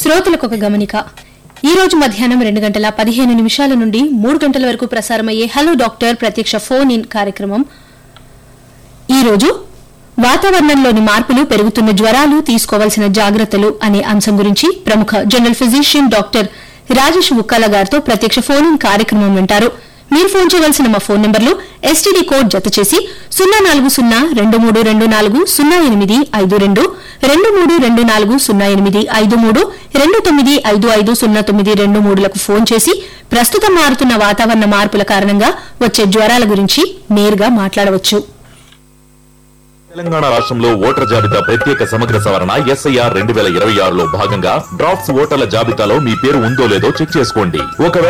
శ్రోతలకు ఒక గమనిక ఈ రోజు మధ్యాహ్నం రెండు గంటల పదిహేను నిమిషాల నుండి మూడు గంటల వరకు ప్రసారమయ్యే హలో డాక్టర్ ప్రత్యక్ష ఫోన్ ఇన్ కార్యక్రమం ఈ రోజు వాతావరణంలోని మార్పులు పెరుగుతున్న జ్వరాలు తీసుకోవాల్సిన జాగ్రత్తలు అనే అంశం గురించి ప్రముఖ general physician doctor Rajesh Ukkala గారితో ప్రత్యక్ష ఫోన్ ఇన్ కార్యక్రమం వింటారు మీరు ఫోన్ చేయవలసిన మా ఫోన్ నంబర్లు ఎస్టీడీ కోడ్ జత చేసి సున్నా నాలుగు సున్నా రెండు మూడు రెండు నాలుగు సున్నా ఎనిమిది ఐదు రెండు రెండు మూడు రెండు నాలుగు సున్నా ఎనిమిది ఐదు మూడు రెండు తొమ్మిది ఐదు ఐదు సున్నా తొమ్మిది రెండు మూడులకు ఫోన్ చేసి ప్రస్తుతం మారుతున్న వాతావరణ మార్పుల కారణంగా వచ్చే జ్వరాల గురించి నేరుగా మాట్లాడవచ్చు తెలంగాణ రాష్ట్రంలో ఓటర్ జాబితా ప్రత్యేక సమగ్ర సవరణ ఎస్ఐఆర్ రెండు వేల ఇరవై ఆరులో భాగంగా డ్రాఫ్ట్స్ ఓటర్ల జాబితాలో మీ పేరు ఉందో లేదో చెక్ చేసుకోండి ఒకవేళ